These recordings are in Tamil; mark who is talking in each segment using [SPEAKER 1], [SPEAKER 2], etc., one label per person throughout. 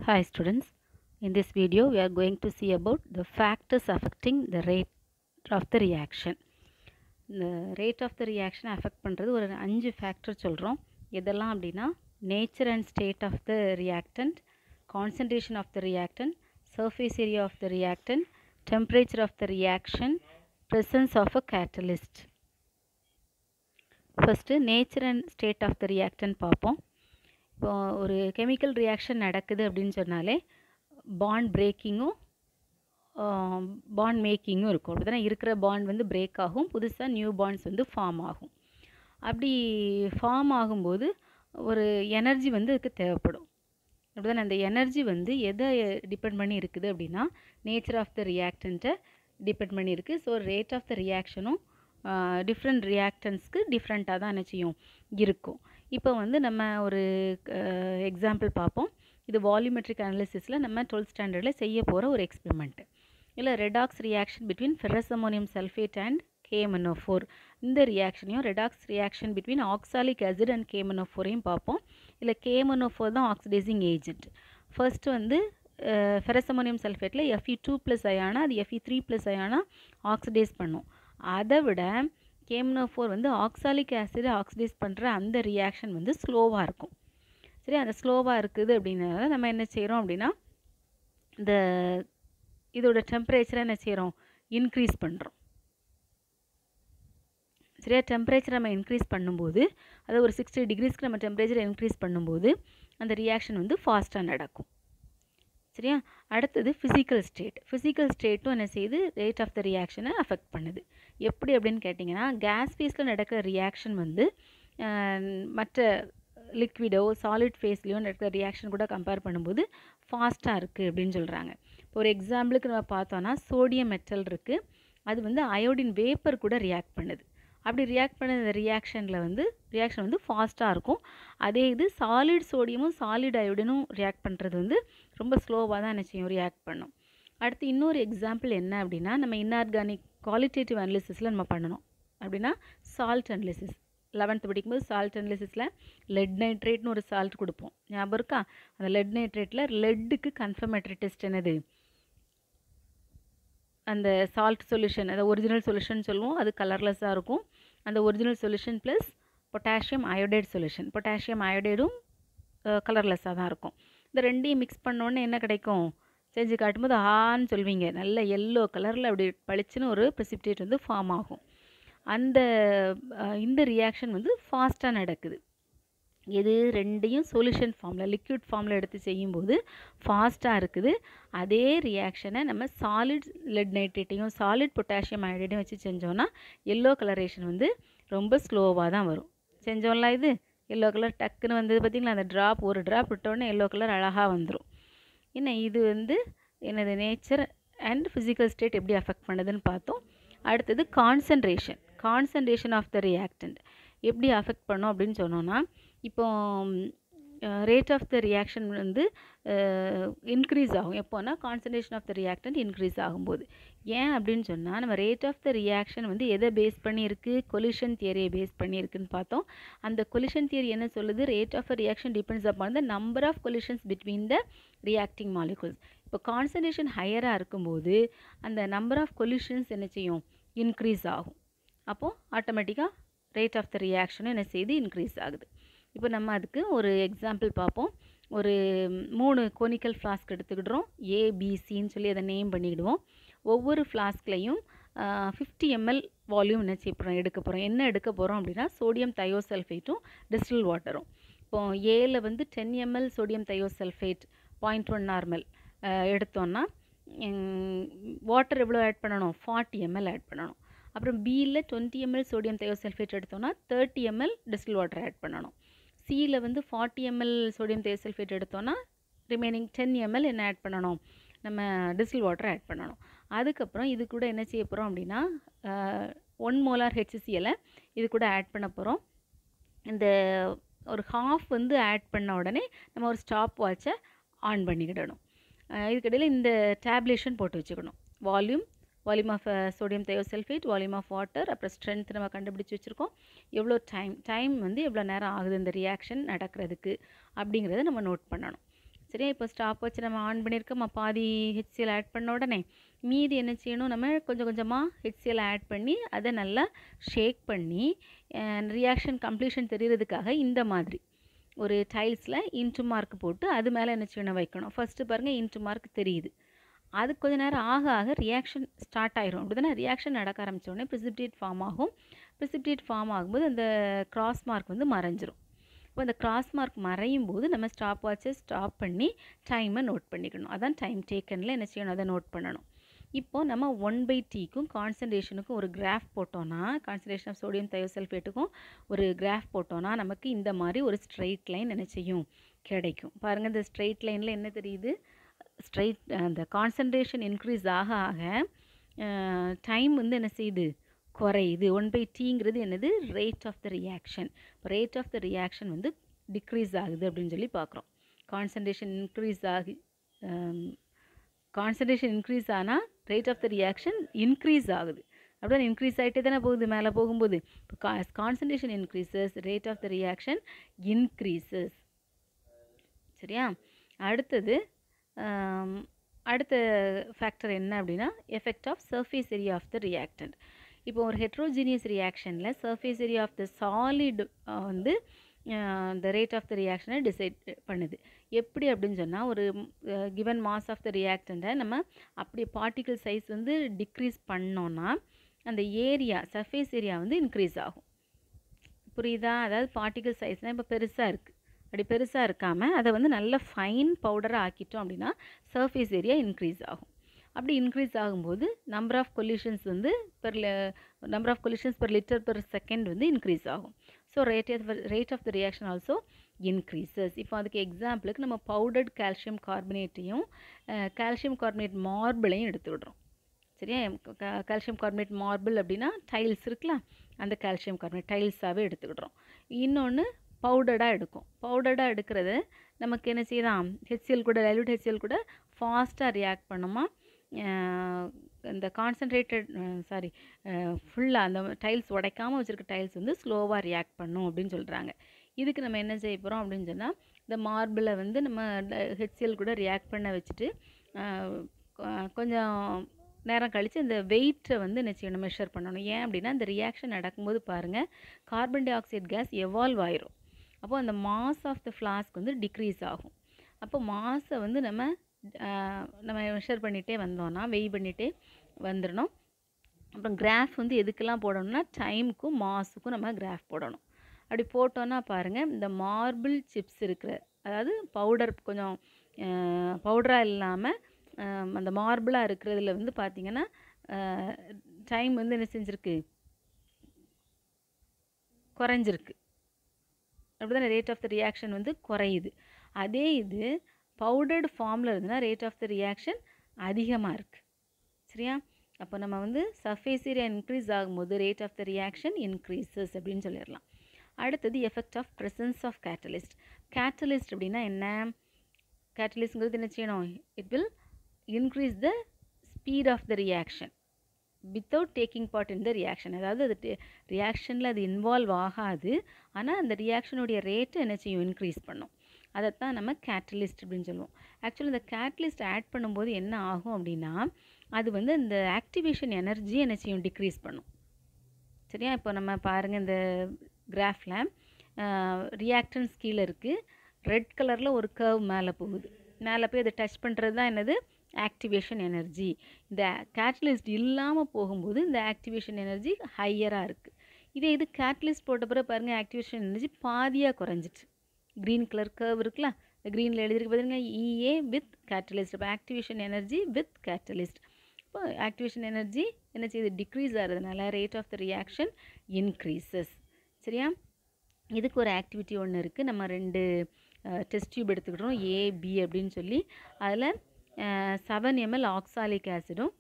[SPEAKER 1] Hi students, in this video we are going to see about the factors affecting the rate of the reaction. இந்த rate of the reaction affect பண்ணுறது ஒரு அஞ்சு ஃபேக்டர் சொல்கிறோம் எதெல்லாம் அப்படின்னா nature and state of the reactant, concentration of the reactant, surface area of the reactant, temperature of the reaction, presence of a catalyst. First nature and state of the reactant பார்ப்போம் இப்போ ஒரு கெமிக்கல் ரியாக்ஷன் நடக்குது அப்படின்னு சொன்னாலே பாண்ட் பிரேக்கிங்கும் பாண்ட் மேக்கிங்கும் இருக்கும் அப்படி தானே இருக்கிற பாண்ட் வந்து பிரேக் ஆகும் புதுசாக நியூ பாண்ட்ஸ் வந்து ஃபார்ம் ஆகும் அப்படி ஃபார்ம் ஆகும்போது ஒரு எனர்ஜி வந்து அதுக்கு தேவைப்படும் அப்படிதானே அந்த எனர்ஜி வந்து எதை டிபெண்ட் பண்ணி இருக்குது அப்படின்னா நேச்சர் ஆஃப் த ரியாக்டண்ட்டை டிபெண்ட் பண்ணி இருக்குது ஸோ ரேட் ஆஃப் த ரியாக்ஷனும் டிஃப்ரெண்ட் ரியாக்டன்ஸ்க்கு டிஃப்ரெண்ட்டாக தான் என்ன செய்யும் இருக்கும் இப்போ வந்து நம்ம ஒரு எக்ஸாம்பிள் பார்ப்போம் இது வால்யூமெட்ரிக் அனாலிசிஸில் நம்ம டுவெல்த் ஸ்டாண்டர்டில் செய்ய போகிற ஒரு எக்ஸ்பெரிமெண்ட்டு இல்லை redox reaction between ferrous ammonium sulphate and KMnO four இந்த ரியாக்ஷனையும் redox reaction between oxalic acid and KMnO ஃபோரையும் பார்ப்போம் இல்லை கேமனோ ஃபோர் தான் ஆக்சிடைசிங் ஏஜென்ட் ஃபர்ஸ்ட்டு வந்து ஃபெரஸ் அமோனியம் சல்ஃபேட்டில் எஃப்இ டூ ப்ளஸ் அயானா அது எஃப்இ த்ரீ ப்ளஸ் அயானா ஆக்சிடைஸ் பண்ணும் அதை விட கேம்னோ ஃபோர் வந்து ஆக்சாலிக் ஆசிட் ஆக்சிடைஸ் பண்ணுற அந்த ரியாக்ஷன் வந்து ஸ்லோவாக இருக்கும் சரி அந்த ஸ்லோவாக இருக்குது அப்படின்றத நம்ம என்ன செய்கிறோம் அப்படின்னா இந்த இதோட டெம்பரேச்சரை என்ன செய்கிறோம் இன்க்ரீஸ் பண்ணுறோம் சரியா டெம்பரேச்சர் நம்ம இன்க்ரீஸ் பண்ணும்போது அதை ஒரு சிக்ஸ்டி டிகிரிஸ்க்கு நம்ம டெம்பரேச்சரை இன்க்ரீஸ் பண்ணும்போது அந்த ரியாக்ஷன் வந்து ஃபாஸ்ட்டாக நடக்கும் சரியா அடுத்தது ஃபிசிக்கல் ஸ்டேட் ஃபிசிக்கல் ஸ்டேட்டும் என்ன செய்யுது ரேட் ஆஃப் த ரியாக்ஷனை அஃபெக்ட் பண்ணுது எப்படி அப்படின்னு கேட்டிங்கன்னா கேஸ் ஃபேஸில் நடக்கிற ரியாக்ஷன் வந்து மற்ற லிக்விடோ சாலிட் ஃபேஸ்லேயோ நடக்கிற ரியாக்ஷன் கூட கம்பேர் பண்ணும்போது ஃபாஸ்ட்டாக இருக்குது அப்படின்னு சொல்கிறாங்க இப்போ ஒரு எக்ஸாம்பிளுக்கு நம்ம பார்த்தோன்னா சோடியம் மெட்டல் இருக்குது அது வந்து அயோடின் வேப்பர் கூட ரியாக்ட் பண்ணுது அப்படி ரியாக்ட் பண்ண இந்த ரியாக்ஷனில் வந்து ரியாக்ஷன் வந்து ஃபாஸ்ட்டாக இருக்கும் அதே இது சாலிட் சோடியமும் சாலிட் அயோடினும் ரியாக்ட் பண்ணுறது வந்து ரொம்ப ஸ்லோவாக தான் என்ன செய்யும் ரியாக்ட் பண்ணும் அடுத்து இன்னொரு எக்ஸாம்பிள் என்ன அப்படின்னா நம்ம இன்ஆர்கானிக் குவாலிட்டேட்டிவ் அனாலிசிஸில் நம்ம பண்ணணும் அப்படின்னா சால்ட் அனாலிசிஸ் லெவன்த்து படிக்கும்போது சால்ட் அனாலிசிஸில் லெட் நைட்ரேட்னு ஒரு சால்ட் கொடுப்போம் ஞாபகம் இருக்கா அந்த லெட் நைட்ரேட்டில் லெட்டுக்கு கன்ஃபர்மேட்டரி டெஸ்ட் என்னது அந்த சால்ட் சொல்யூஷன் அதை ஒரிஜினல் சொல்யூஷன் சொல்லுவோம் அது கலர்லெஸ்ஸாக இருக்கும் அந்த original solution plus potassium iodide solution potassium அயோடைடும் கலர்லெஸ்ஸாக தான் இருக்கும் இந்த ரெண்டையும் மிக்ஸ் பண்ணோன்னே என்ன கிடைக்கும் செஞ்சு காட்டும்போது ஆன்னு சொல்வீங்க நல்ல எல்லோ கலரில் அப்படி பளிச்சுன்னு ஒரு ப்ரெசிபிடேட் வந்து ஃபார்ம் ஆகும் அந்த இந்த ரியாக்ஷன் வந்து ஃபாஸ்ட்டாக நடக்குது எது ரெண்டையும் சொல்யூஷன் ஃபார்மில் லிக்விட் ஃபார்மில் எடுத்து செய்யும்போது ஃபாஸ்ட்டாக இருக்குது அதே ரியாக்ஷனை நம்ம சாலிட் லெட் நைட்ரேட்டையும் சாலிட் பொட்டாசியம் அயோடையும் வச்சு செஞ்சோன்னா எல்லோ கலரேஷன் வந்து ரொம்ப ஸ்லோவாக தான் வரும் செஞ்சோம்ல இது எல்லோ கலர் டக்குன்னு வந்தது பார்த்திங்களா அந்த ட்ராப் ஒரு ட்ராப் விட்டோடனே எல்லோ கலர் அழகாக வந்துடும் என்ன இது வந்து எனது நேச்சர் அண்ட் ஃபிசிக்கல் ஸ்டேட் எப்படி அஃபெக்ட் பண்ணுதுன்னு பார்த்தோம் அடுத்தது concentration concentration of the reactant எப்படி அஃபெக்ட் பண்ணோம் அப்படின்னு சொன்னோன்னா இப்போ ரேட் ஆஃப் த ரியாக்ஷன் வந்து இன்க்ரீஸ் ஆகும் எப்போனா concentration of the reactant increase ஆகும்போது ஏன் அப்படின்னு சொன்னால் நம்ம ரேட் ஆஃப் த ரியாக்ஷன் வந்து எதை பேஸ் பண்ணியிருக்கு கொலிஷன் தியரியை பேஸ் பண்ணியிருக்குன்னு பார்த்தோம் அந்த கொலிஷன் தியரி என்ன சொல்லுது rate of a reaction depends upon the number of collisions between the reacting molecules இப்போ கான்சன்ட்ரேஷன் ஹையராக இருக்கும்போது அந்த நம்பர் ஆஃப் கொலிஷன்ஸ் என்ன செய்யும் இன்க்ரீஸ் ஆகும் அப்போது ஆட்டோமேட்டிக்காக ரேட் ஆஃப் த ரியாக்ஷனும் என்ன செய்யுது இன்க்ரீஸ் ஆகுது இப்போ நம்ம அதுக்கு ஒரு எக்ஸாம்பிள் பார்ப்போம் ஒரு மூணு கோனிக்கல் ஃப்ளாஸ்க் எடுத்துக்கிடுறோம் ஏபிசின்னு சொல்லி அதை நேம் பண்ணிக்கிடுவோம் ஒவ்வொரு ஃப்ளாஸ்க்லையும் ஃபிஃப்டி எம்எல் வால்யூம் என்ன செய்ய போகிறோம் எடுக்க போகிறோம் என்ன எடுக்க போகிறோம் அப்படின்னா சோடியம் தயோசல்ஃபேட்டும் டிஸ்டில் வாட்டரும் இப்போ ஏல வந்து ten ML sodium thiosulphate point one normal எடுத்தோன்னா வாட்டர் எவ்வளோ ஆட் பண்ணணும் ஃபார்ட்டி எம்எல் ஆட் பண்ணணும் அப்புறம் பியில் டுவெண்ட்டி எம்எல் சோடியம் தயோசல்ஃபேட் எடுத்தோன்னா thirty ML distil water add பண்ணணும் சியில் வந்து ஃபார்ட்டி எம்எல் சோடியம் தயோசல்ஃபேட் எடுத்தோன்னா ரிமைனிங் டென் எம்எல் என்ன ஆட் பண்ணணும் நம்ம டிஸ்டில் வாட்டர் ஆட் பண்ணணும் அதுக்கப்புறம் இது கூட என்ன செய்ய போகிறோம் அப்படின்னா ஒன் மோலார் ஹெச்சிசிஎலை இது கூட ஆட் பண்ண போகிறோம் இந்த ஒரு ஹாஃப் வந்து ஆட் பண்ண உடனே நம்ம ஒரு ஸ்டாப் வாட்சை ஆன் பண்ணிக்கிடணும் இதுக்கிடையில் இந்த டேப்லேஷன் போட்டு வச்சுக்கணும் volume volume of sodium thiosulphate volume of water அப்புறம் ஸ்ட்ரென்த் நம்ம கண்டுபிடிச்சி வச்சுருக்கோம் எவ்வளோ டைம் டைம் வந்து எவ்வளோ நேரம் ஆகுது இந்த ரியாக்ஷன் நடக்கிறதுக்கு அப்படிங்கிறத நம்ம நோட் பண்ணணும் சரியா இப்போ ஸ்டாப் வச்சு நம்ம ஆன் பண்ணியிருக்கோமா பாதி ஹெச்சிஎல் ஆட் பண்ண உடனே மீதி என்ன செய்யணும் நம்ம கொஞ்சம் கொஞ்சமாக ஹெச்சிஎல் ஆட் பண்ணி அதை நல்லா ஷேக் பண்ணி ரியாக்ஷன் கம்ப்ளீஷன் தெரியறதுக்காக இந்த மாதிரி ஒரு டைல்ஸில் இன்ட்டு மார்க் போட்டு அது மேலே என்ன செய்யணும் வைக்கணும் ஃபஸ்ட்டு பாருங்கள் இன்ட்டு மார்க் தெரியுது அது கொஞ்ச நேரம் ஆக ஆக ரியாக்ஷன் ஸ்டார்ட் ஆயிரும் அப்படி தானே ரியாக்ஷன் நடக்க ஆரம்பித்த உடனே ப்ரிசிப்டேட் ஃபார்ம் ஆகும் ப்ரிசிப்டேட் ஃபார்ம் ஆகும்போது அந்த கிராஸ் மார்க் வந்து மறைஞ்சிரும் இப்போ அந்த கிராஸ் மார்க் மறையும் போது நம்ம ஸ்டாப் வாட்சை ஸ்டாப் பண்ணி டைமை நோட் பண்ணிக்கணும் அதான் டைம் டேக்கனில் என்ன செய்யணும் அதை நோட் பண்ணணும் இப்போது நம்ம ஒன் பை டீக்கும் கான்சன்ட்ரேஷனுக்கும் ஒரு கிராஃப் போட்டோன்னா கான்சன்ட்ரேஷன் ஆஃப் சோடியம் தயோசல்ஃபேட்டுக்கும் ஒரு கிராஃப் போட்டோன்னா நமக்கு இந்த மாதிரி ஒரு ஸ்ட்ரைட் லைன் என்ன செய்யும் கிடைக்கும் பாருங்கள் இந்த ஸ்ட்ரைட் லைனில் என்ன தெரியுது ஸ்ட்ரைட் அந்த கான்சன்ட்ரேஷன் இன்க்ரீஸ் ஆக ஆக டைம் வந்து என்ன செய்யுது குறையுது ஒன் பை டீங்கிறது என்னது rate of the reaction rate of the reaction வந்து டிக்ரீஸ் ஆகுது அப்படின்னு சொல்லி பார்க்குறோம் கான்சன்ட்ரேஷன் இன்க்ரீஸ் ஆகி கான்சன்ட்ரேஷன் இன்க்ரீஸ் ஆனால் rate of the reaction increase ஆகுது அப்படியே இன்க்ரீஸ் ஆகிட்டே தானே போகுது மேலே போகும்போது இப்போ concentration increases rate of the reaction increases சரியா அடுத்தது அடுத்த ஃபேக்டர் என்ன அப்படின்னா effect of surface area of the reactant இப்போ ஒரு ஹெட்ரோஜீனியஸ் ரியாக்ஷனில் surface area of the solid வந்து the ரேட் ஆஃப் த ரியாக்ஷனை டிசைட் பண்ணுது எப்படி அப்படின்னு சொன்னால் ஒரு கிவன் மாஸ் ஆஃப் த ரியாக்டண்ட்டை நம்ம அப்படி பார்ட்டிகிள் சைஸ் வந்து டிக்ரீஸ் பண்ணோன்னா அந்த ஏரியா சர்ஃபேஸ் ஏரியா வந்து இன்க்ரீஸ் ஆகும் புரியுதா அதாவது பார்ட்டிகிள் சைஸ்னால் இப்போ பெருசாக இருக்குது அப்படி பெருசாக இருக்காமல் அதை வந்து நல்ல ஃபைன் பவுடராக ஆக்கிட்டோம் அப்படின்னா சர்ஃபேஸ் ஏரியா இன்க்ரீஸ் ஆகும் அப்படி இன்க்ரீஸ் ஆகும்போது நம்பர் ஆஃப் கொல்யூஷன்ஸ் வந்து per number of collisions per litre per second வந்து இன்க்ரீஸ் ஆகும் so rate of rate of the reaction also increases இப்போ அதுக்கு எக்ஸாம்பிளுக்கு நம்ம பவுடர்ட் கால்சியம் கார்பனேட்டையும் கால்சியம் கார்பனேட் மார்பிளையும் எடுத்து விடுறோம் சரியா கால்சியம் கார்பனேட் மார்பிள் அப்படின்னா டைல்ஸ் இருக்குல்ல அந்த கால்சியம் கார்பனேட் டைல்ஸாகவே எடுத்துக்கிடுறோம் இன்னொன்று பவுடர்டாக எடுக்கும் பவுடர்டாக எடுக்கிறது நமக்கு என்ன செய்யலாம் ஹெச்சிஎல் கூட டைல்யூட் ஹெச்சிஎல் கூட ஃபாஸ்ட்டாக ரியாக்ட் பண்ணுமா இந்த கான்சன்ட்ரேட்டட் சாரி ஃபுல்லாக அந்த டைல்ஸ் உடைக்காமல் வச்சுருக்க டைல்ஸ் வந்து ஸ்லோவாக ரியாக்ட் பண்ணும் அப்படின்னு சொல்கிறாங்க இதுக்கு நம்ம என்ன செய்ய போகிறோம் அப்படின்னு சொன்னால் இந்த மார்பிளை வந்து நம்ம ஹெச்சிஎல் கூட ரியாக்ட் பண்ண வச்சுட்டு கொஞ்சம் நேரம் கழித்து இந்த வெயிட்டை வந்து என்ன செய்யணும் மெஷர் பண்ணணும் ஏன் அப்படின்னா இந்த ரியாக்ஷன் நடக்கும்போது பாருங்கள் carbon dioxide gas evolve ஆயிரும் அப்போ அந்த மாஸ் ஆஃப் த ஃப்ளாஸ்க் வந்து டிக்ரீஸ் ஆகும் அப்போ மாஸை வந்து நம்ம நம்ம மெஷர் பண்ணிகிட்டே வந்தோன்னா வெய் பண்ணிகிட்டே வந்துடணும் அப்புறம் கிராஃப் வந்து எதுக்கெல்லாம் போடணும்னா டைமுக்கும் மாஸுக்கும் நம்ம கிராஃப் போடணும் அப்படி போட்டோன்னா பாருங்கள் இந்த மார்பிள் சிப்ஸ் இருக்கிற அதாவது பவுடர் கொஞ்சம் பவுடராக இல்லாமல் அந்த மார்பிளாக இருக்கிறதுல வந்து பார்த்திங்கன்னா டைம் வந்து என்ன செஞ்சுருக்கு குறைஞ்சிருக்கு அப்படி தானே ரேட் ஆஃப் த ரியாக்ஷன் வந்து குறையுது அதே இது பவுடர்டு ஃபார்மில் இருந்ததுன்னா ரேட் ஆஃப் த ரியாக்ஷன் அதிகமாக இருக்குது சரியா அப்போ நம்ம வந்து சர்ஃபேஸ் ஏரியா இன்க்ரீஸ் ஆகும்போது rate of the reaction increases அப்படின்னு சொல்லிடலாம் அடுத்தது effect of presence of catalyst catalyst அப்படின்னா என்ன கேட்டலிஸ்ட்ங்கிறது என்ன செய்யணும் it will increase the speed of the reaction without taking part in the reaction அதாவது அது ரியாக்ஷனில் அது இன்வால்வ் ஆகாது ஆனால் அந்த ரியாக்ஷனுடைய ரேட்டை என்ன செய்யும் இன்க்ரீஸ் பண்ணும் அதைத்தான் நம்ம கேட்டலிஸ்ட் அப்படின்னு சொல்லுவோம் ஆக்சுவலி இந்த கேட்டலிஸ்ட் ஆட் பண்ணும்போது என்ன ஆகும் அப்படின்னா அது வந்து இந்த ஆக்டிவேஷன் எனர்ஜி என்ன செய்யும் டிக்ரீஸ் பண்ணும் சரியா இப்போ நம்ம பாருங்கள் இந்த கிராஃபில் ரியாக்டன்ஸ் கீழே இருக்குது ரெட் கலரில் ஒரு கர்வ் மேலே போகுது மேலே போய் அதை டச் பண்ணுறது தான் என்னது ஆக்டிவேஷன் எனர்ஜி இந்த கேட்டலிஸ்ட் இல்லாமல் போகும்போது இந்த ஆக்டிவேஷன் எனர்ஜி ஹையராக இருக்குது இதே இது கேட்டலிஸ்ட் போட்ட பிறகு பாருங்கள் ஆக்டிவேஷன் எனர்ஜி பாதியாக குறைஞ்சிட்டு க்ரீன் கலர் கர்வ் இருக்குல்ல இந்த க்ரீனில் எழுதிருக்கு பாருங்க இஏ வித் கேட்டலிஸ்ட் இப்போ ஆக்டிவேஷன் எனர்ஜி வித் கேட்டலிஸ்ட் இப்போ ஆக்டிவேஷன் எனர்ஜி என்ன செய்யுது டிக்ரீஸ் ஆகிறதுனால rate of the reaction increases சரியா இதுக்கு ஒரு ஆக்டிவிட்டி ஒன்று இருக்குது நம்ம ரெண்டு டெஸ்ட் டியூப் எடுத்துக்கிட்டோம் ஏ பி அப்படின்னு சொல்லி அதில் செவன் எம்எல் ஆக்சாலிக் ஆசிடும்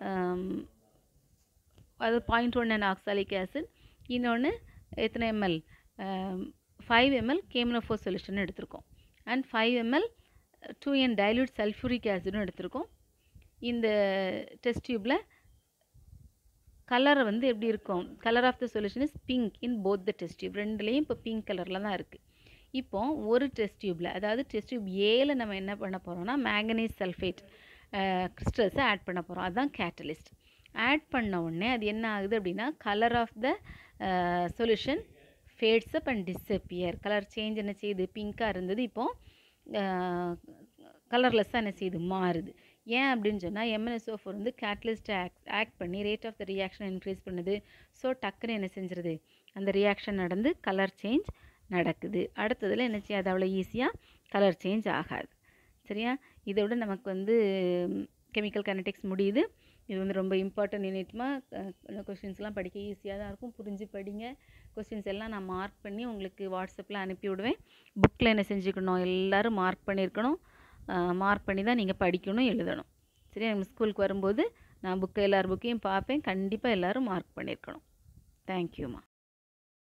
[SPEAKER 1] அது point one and oxalic acid இன்னொன்று எத்தனை ML five ML KMnO four solution எடுத்திருக்கோம் and five ML two N dilute sulphuric ஆசிடும் எடுத்திருக்கோம் இந்த டெஸ்ட் டியூப்பில் கலர் வந்து எப்படி இருக்கும் colour of the solution is pink in both the test tube ரெண்டுலேயும் இப்போ பிங்க் கலரில் தான் இருக்குது இப்போ ஒரு டெஸ்ட் டியூப்பில் அதாவது டெஸ்ட் டியூப் ஏல நம்ம என்ன பண்ண போகிறோம்னா மேங்கனீஸ் சல்ஃபேட் கிறிஸ்டல்ஸை ஆட் பண்ண போகிறோம் அதுதான் கேட்டலிஸ்ட் ஆட் பண்ண உடனே அது என்ன ஆகுது அப்படின்னா colour of the solution fades up and disappear colour change என்ன செய்யுது பிங்காக இருந்தது இப்போது கலர்லெஸ்ஸாக என்ன செய்யுது மாறுது ஏன் அப்படின்னு சொன்னால் எம்என்எஸ்ஓ ஃபோர் வந்து கேட்டலிஸ்ட்டை ஆக்ட் ஆக்ட் பண்ணி rate of the reaction increase பண்ணுது ஸோ டக்குன்னு என்ன செஞ்சிருது அந்த ரியாக்ஷன் நடந்து கலர் சேஞ்ச் நடக்குது அடுத்ததில் என்ன செய்யாது அவ்வளோ ஈஸியாக கலர் சேஞ்ச் ஆகாது சரியா இதோட நமக்கு வந்து கெமிக்கல் கனெட்டிக்ஸ் முடியுது இது வந்து ரொம்ப இம்பார்ட்டன்ட் யூனிட்மாக கொஷின்ஸ்லாம் படிக்க ஈஸியாக தான் இருக்கும் புரிஞ்சு படிங்க கொஸ்டின்ஸ் எல்லாம் நான் மார்க் பண்ணி உங்களுக்கு வாட்ஸ்அப்பில் அனுப்பி விடுவேன் புக்கில் என்ன செஞ்சுக்கணும் எல்லோரும் மார்க் பண்ணியிருக்கணும் மார்க் பண்ணி தான் நீங்கள் படிக்கணும் எழுதணும் சரி நம்ம ஸ்கூலுக்கு வரும்போது நான் புக்கை எல்லார் புக்கையும் பார்ப்பேன் கண்டிப்பாக எல்லோரும் மார்க் பண்ணியிருக்கணும் தேங்க்யூம்மா